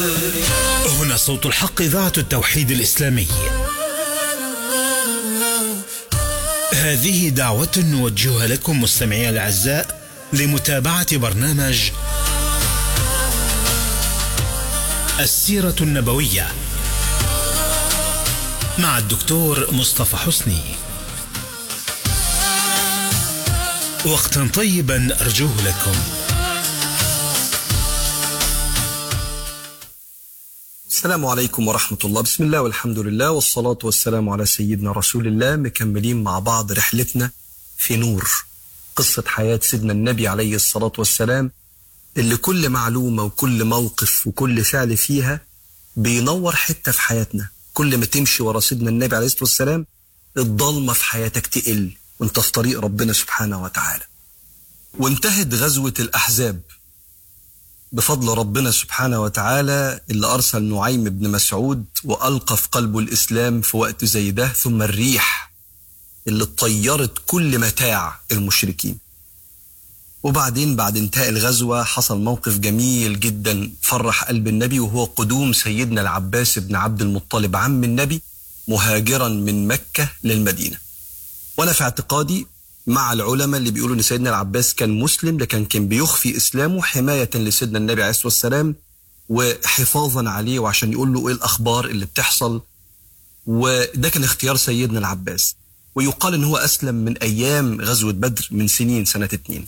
هنا صوت الحق إذاعة التوحيد الإسلامي هذه دعوة نوجهها لكم مستمعي الأعزاء لمتابعة برنامج السيرة النبوية مع الدكتور مصطفى حسني وقتا طيبا أرجوه لكم السلام عليكم ورحمة الله بسم الله والحمد لله والصلاة والسلام على سيدنا رسول الله مكملين مع بعض رحلتنا في نور قصة حياة سيدنا النبي عليه الصلاة والسلام اللي كل معلومة وكل موقف وكل فعل فيها بينور حتة في حياتنا كل ما تمشي ورا سيدنا النبي عليه الصلاة والسلام الضلمة في حياتك تقل وانت في طريق ربنا سبحانه وتعالى وانتهت غزوة الأحزاب بفضل ربنا سبحانه وتعالى اللي أرسل نعيم بن مسعود وألقى في قلبه الإسلام في وقت زي ده ثم الريح اللي طيرت كل متاع المشركين وبعدين بعد انتهاء الغزوة حصل موقف جميل جدا فرح قلب النبي وهو قدوم سيدنا العباس بن عبد المطلب عم النبي مهاجرا من مكة للمدينة وأنا في اعتقادي مع العلماء اللي بيقولوا ان سيدنا العباس كان مسلم لكن كان بيخفي اسلامه حمايه لسيدنا النبي عليه الصلاه والسلام وحفاظا عليه وعشان يقول له ايه الاخبار اللي بتحصل وده كان اختيار سيدنا العباس ويقال ان هو اسلم من ايام غزوه بدر من سنين سنه اتنين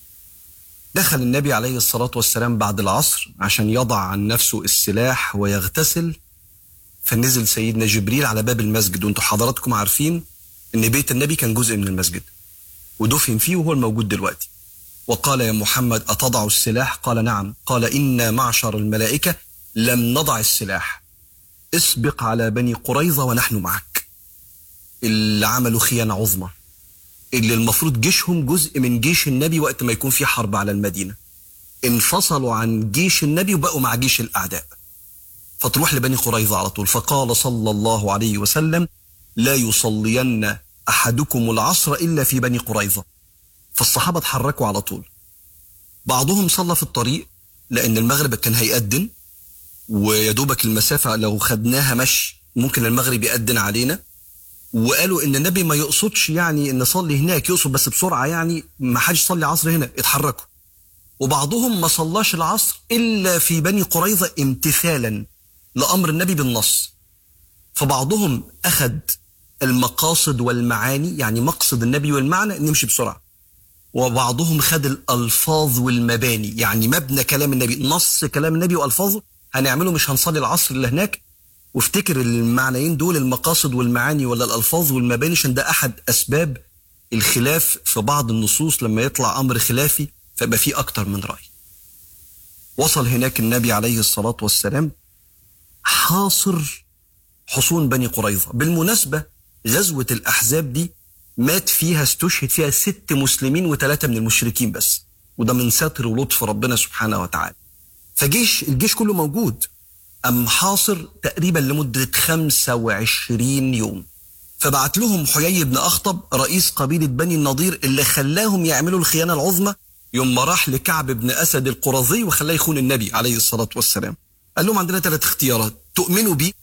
دخل النبي عليه الصلاه والسلام بعد العصر عشان يضع عن نفسه السلاح ويغتسل فنزل سيدنا جبريل على باب المسجد وانتم حضراتكم عارفين ان بيت النبي كان جزء من المسجد ودفن فيه وهو الموجود دلوقتي وقال يا محمد أتضع السلاح قال نعم قال إنا معشر الملائكة لم نضع السلاح اسبق على بني قريظة ونحن معك اللي عملوا خيانة عظمى اللي المفروض جيشهم جزء من جيش النبي وقت ما يكون في حرب على المدينة انفصلوا عن جيش النبي وبقوا مع جيش الأعداء فتروح لبني قريظة على طول فقال صلى الله عليه وسلم لا يصلين أحدكم العصر إلا في بني قريظة فالصحابة اتحركوا على طول بعضهم صلى في الطريق لأن المغرب كان هيأذن ويدوبك المسافة لو خدناها مشي ممكن المغرب يأذن علينا وقالوا ان النبي ما يقصدش يعني ان نصلي هناك يقصد بس بسرعه يعني ما حدش يصلي عصر هنا اتحركوا وبعضهم ما صلاش العصر الا في بني قريظه امتثالا لامر النبي بالنص فبعضهم اخذ المقاصد والمعاني يعني مقصد النبي والمعنى نمشي بسرعة وبعضهم خد الألفاظ والمباني يعني مبنى كلام النبي نص كلام النبي وألفاظه هنعمله مش هنصلي العصر اللي هناك وافتكر المعنيين دول المقاصد والمعاني ولا الألفاظ والمباني عشان ده أحد أسباب الخلاف في بعض النصوص لما يطلع أمر خلافي فيبقى فيه أكتر من رأي وصل هناك النبي عليه الصلاة والسلام حاصر حصون بني قريظة بالمناسبة غزوة الأحزاب دي مات فيها استشهد فيها ست مسلمين وثلاثة من المشركين بس وده من ستر ولطف ربنا سبحانه وتعالى فجيش الجيش كله موجود أم حاصر تقريبا لمدة 25 يوم فبعت لهم حيي بن أخطب رئيس قبيلة بني النضير اللي خلاهم يعملوا الخيانة العظمى يوم ما راح لكعب بن أسد القرظي وخلاه يخون النبي عليه الصلاة والسلام قال لهم عندنا ثلاث اختيارات تؤمنوا بيه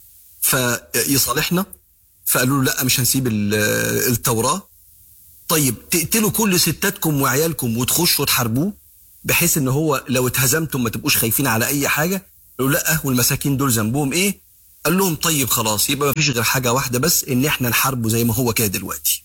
فيصالحنا فقالوا له لا مش هنسيب التوراة طيب تقتلوا كل ستاتكم وعيالكم وتخشوا تحاربوه بحيث ان هو لو اتهزمتم ما تبقوش خايفين على اي حاجة قالوا لا والمساكين دول ذنبهم ايه قال لهم طيب خلاص يبقى ما فيش غير حاجة واحدة بس ان احنا نحاربه زي ما هو كده دلوقتي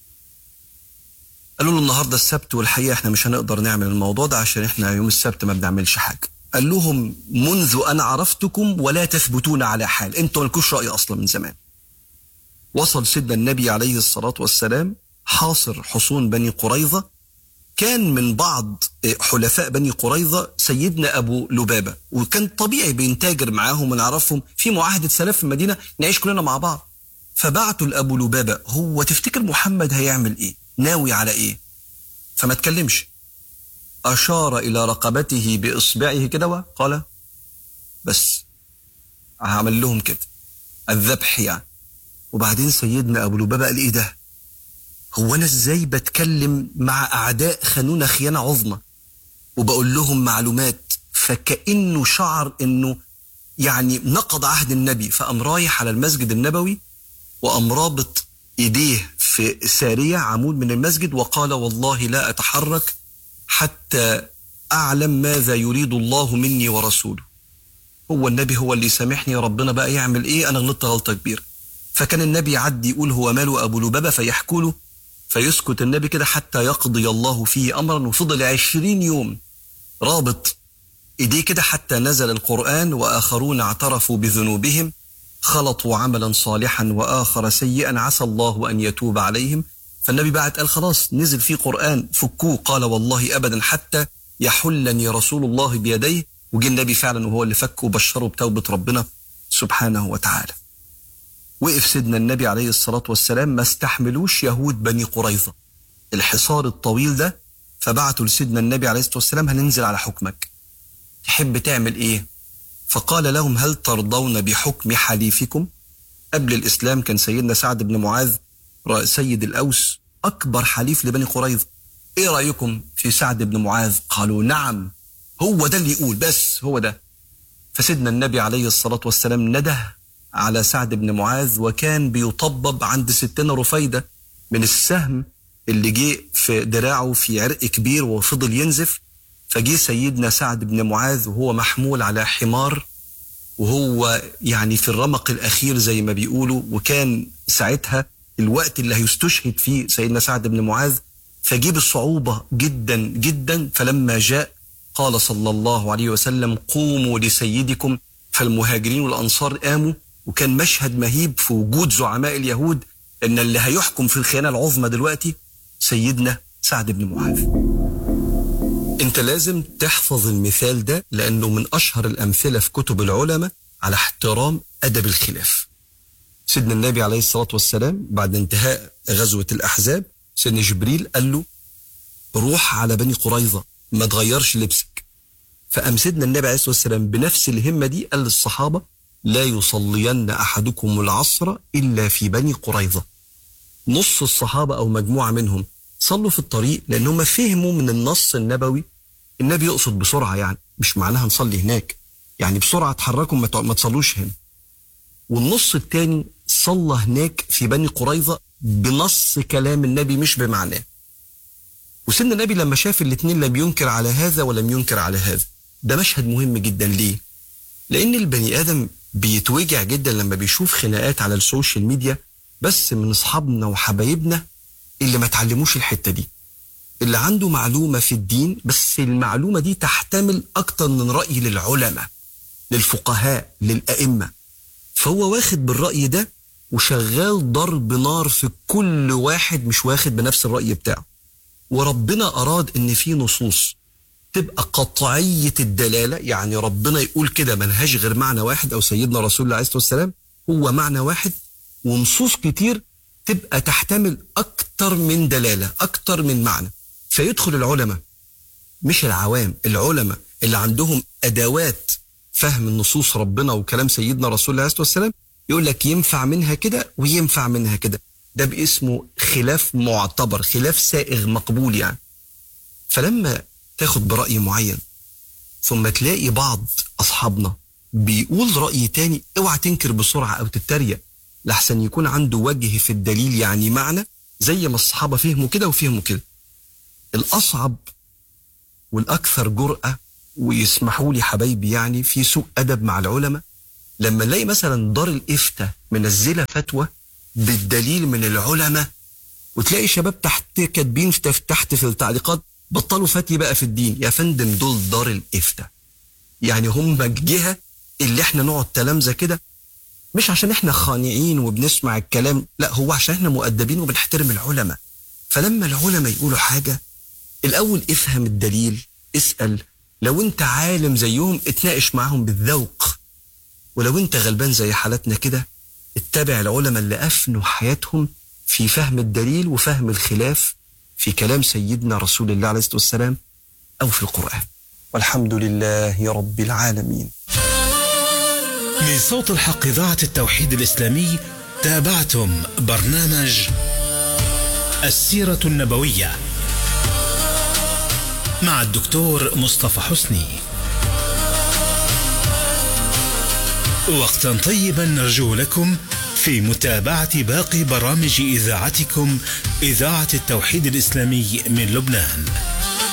قالوا له النهارده السبت والحقيقه احنا مش هنقدر نعمل الموضوع ده عشان احنا يوم السبت ما بنعملش حاجه. قال لهم منذ ان عرفتكم ولا تثبتون على حال، انتوا مالكوش راي اصلا من زمان. وصل سيدنا النبي عليه الصلاة والسلام حاصر حصون بني قريظة كان من بعض حلفاء بني قريظة سيدنا أبو لبابة وكان طبيعي بينتاجر معاهم ونعرفهم في معاهدة سلام في المدينة نعيش كلنا مع بعض فبعتوا لأبو لبابة هو تفتكر محمد هيعمل إيه ناوي على إيه فما تكلمش أشار إلى رقبته بإصبعه كده وقال بس عمل لهم كده الذبح يعني وبعدين سيدنا ابو لبابه قال ايه ده هو انا ازاي بتكلم مع اعداء خانونا خيانه عظمى وبقول لهم معلومات فكانه شعر انه يعني نقض عهد النبي فقام رايح على المسجد النبوي وقام رابط ايديه في ساريه عمود من المسجد وقال والله لا اتحرك حتى اعلم ماذا يريد الله مني ورسوله. هو النبي هو اللي سامحني ربنا بقى يعمل ايه انا غلطت غلطه كبيره. فكان النبي يعدي يقول هو ماله ابو لبابه فيحكوا له فيسكت النبي كده حتى يقضي الله فيه امرا وفضل عشرين يوم رابط ايديه كده حتى نزل القران واخرون اعترفوا بذنوبهم خلطوا عملا صالحا واخر سيئا عسى الله ان يتوب عليهم فالنبي بعد قال خلاص نزل فيه قران فكوه قال والله ابدا حتى يحلني رسول الله بيديه وجه النبي فعلا وهو اللي فك وبشره بتوبه ربنا سبحانه وتعالى. وقف سيدنا النبي عليه الصلاه والسلام ما استحملوش يهود بني قريظه. الحصار الطويل ده فبعتوا لسيدنا النبي عليه الصلاه والسلام هننزل على حكمك. تحب تعمل ايه؟ فقال لهم هل ترضون بحكم حليفكم؟ قبل الاسلام كان سيدنا سعد بن معاذ سيد الاوس اكبر حليف لبني قريظه. ايه رايكم في سعد بن معاذ؟ قالوا نعم هو ده اللي يقول بس هو ده. فسيدنا النبي عليه الصلاه والسلام نده على سعد بن معاذ وكان بيطبب عند ستنا رفيده من السهم اللي جه في دراعه في عرق كبير وفضل ينزف فجه سيدنا سعد بن معاذ وهو محمول على حمار وهو يعني في الرمق الاخير زي ما بيقولوا وكان ساعتها الوقت اللي هيستشهد فيه سيدنا سعد بن معاذ فجيب الصعوبة جدا جدا فلما جاء قال صلى الله عليه وسلم قوموا لسيدكم فالمهاجرين والأنصار قاموا وكان مشهد مهيب في وجود زعماء اليهود ان اللي هيحكم في الخيانة العظمى دلوقتي سيدنا سعد بن معاذ انت لازم تحفظ المثال ده لانه من اشهر الامثله في كتب العلماء على احترام ادب الخلاف. سيدنا النبي عليه الصلاه والسلام بعد انتهاء غزوه الاحزاب سيدنا جبريل قال له روح على بني قريظه ما تغيرش لبسك. فقام سيدنا النبي عليه الصلاه والسلام بنفس الهمه دي قال للصحابه لا يصلين احدكم العصر الا في بني قريظه. نص الصحابه او مجموعه منهم صلوا في الطريق لان هم فهموا من النص النبوي النبي يقصد بسرعه يعني مش معناها نصلي هناك يعني بسرعه اتحركوا ما ما تصلوش هنا والنص الثاني صلى هناك في بني قريظه بنص كلام النبي مش بمعناه وسيدنا النبي لما شاف الاثنين لم ينكر على هذا ولم ينكر على هذا ده مشهد مهم جدا ليه لان البني ادم بيتوجع جدا لما بيشوف خناقات على السوشيال ميديا بس من اصحابنا وحبايبنا اللي ما تعلموش الحته دي اللي عنده معلومه في الدين بس المعلومه دي تحتمل اكتر من راي للعلماء للفقهاء للائمه فهو واخد بالراي ده وشغال ضرب نار في كل واحد مش واخد بنفس الراي بتاعه وربنا اراد ان في نصوص تبقى قطعيه الدلاله يعني ربنا يقول كده ملهاش غير معنى واحد او سيدنا رسول الله عليه الصلاه والسلام هو معنى واحد ونصوص كتير تبقى تحتمل أكتر من دلالة أكتر من معنى فيدخل العلماء مش العوام العلماء اللي عندهم أدوات فهم النصوص ربنا وكلام سيدنا رسول الله عليه الصلاة والسلام يقول لك ينفع منها كده وينفع منها كده ده باسمه خلاف معتبر خلاف سائغ مقبول يعني فلما تاخد برأي معين ثم تلاقي بعض أصحابنا بيقول رأي تاني اوعى تنكر بسرعة أو تتريق لحسن يكون عنده وجه في الدليل يعني معنى زي ما الصحابة فهموا كده وفهموا كده الأصعب والأكثر جرأة ويسمحوا لي حبايبي يعني في سوء أدب مع العلماء لما نلاقي مثلا دار الإفتاء منزلة فتوى بالدليل من العلماء وتلاقي شباب تحت كاتبين تحت في التعليقات بطلوا فتي بقى في الدين يا فندم دول دار الإفتاء يعني هم الجهة اللي احنا نقعد تلامذة كده مش عشان احنا خانعين وبنسمع الكلام لا هو عشان احنا مؤدبين وبنحترم العلماء فلما العلماء يقولوا حاجة الأول افهم الدليل اسأل لو انت عالم زيهم اتناقش معاهم بالذوق ولو انت غلبان زي حالتنا كده اتبع العلماء اللي أفنوا حياتهم في فهم الدليل وفهم الخلاف في كلام سيدنا رسول الله عليه الصلاة والسلام أو في القرآن والحمد لله رب العالمين من صوت الحق إذاعة التوحيد الإسلامي تابعتم برنامج السيرة النبوية مع الدكتور مصطفى حسني وقتا طيبا نرجو لكم في متابعة باقي برامج إذاعتكم إذاعة التوحيد الإسلامي من لبنان